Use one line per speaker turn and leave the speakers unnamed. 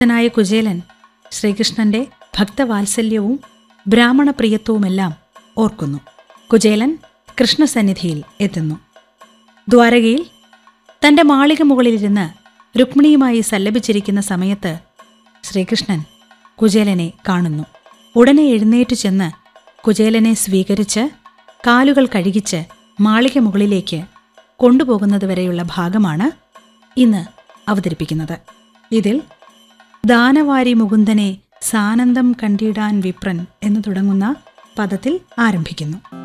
ായ കുചേലൻ ശ്രീകൃഷ്ണന്റെ ഭക്തവാത്സല്യവും ബ്രാഹ്മണപ്രിയത്വവുമെല്ലാം ഓർക്കുന്നു കുചേലൻ കൃഷ്ണസന്നിധിയിൽ എത്തുന്നു ദ്വാരകയിൽ തന്റെ മാളിക മുകളിലിരുന്ന് രുക്മിണിയുമായി സല്ലപിച്ചിരിക്കുന്ന സമയത്ത് ശ്രീകൃഷ്ണൻ കുചേലനെ കാണുന്നു ഉടനെ എഴുന്നേറ്റു ചെന്ന് കുചേലനെ സ്വീകരിച്ച് കാലുകൾ കഴുകിച്ച് മാളിക മുകളിലേക്ക് കൊണ്ടുപോകുന്നതുവരെയുള്ള ഭാഗമാണ് ഇന്ന് അവതരിപ്പിക്കുന്നത് ഇതിൽ ദാനവാരി മുകുന്ദനെ സാനന്ദം കണ്ടിടാൻ വിപ്രൻ എന്നു തുടങ്ങുന്ന പദത്തിൽ ആരംഭിക്കുന്നു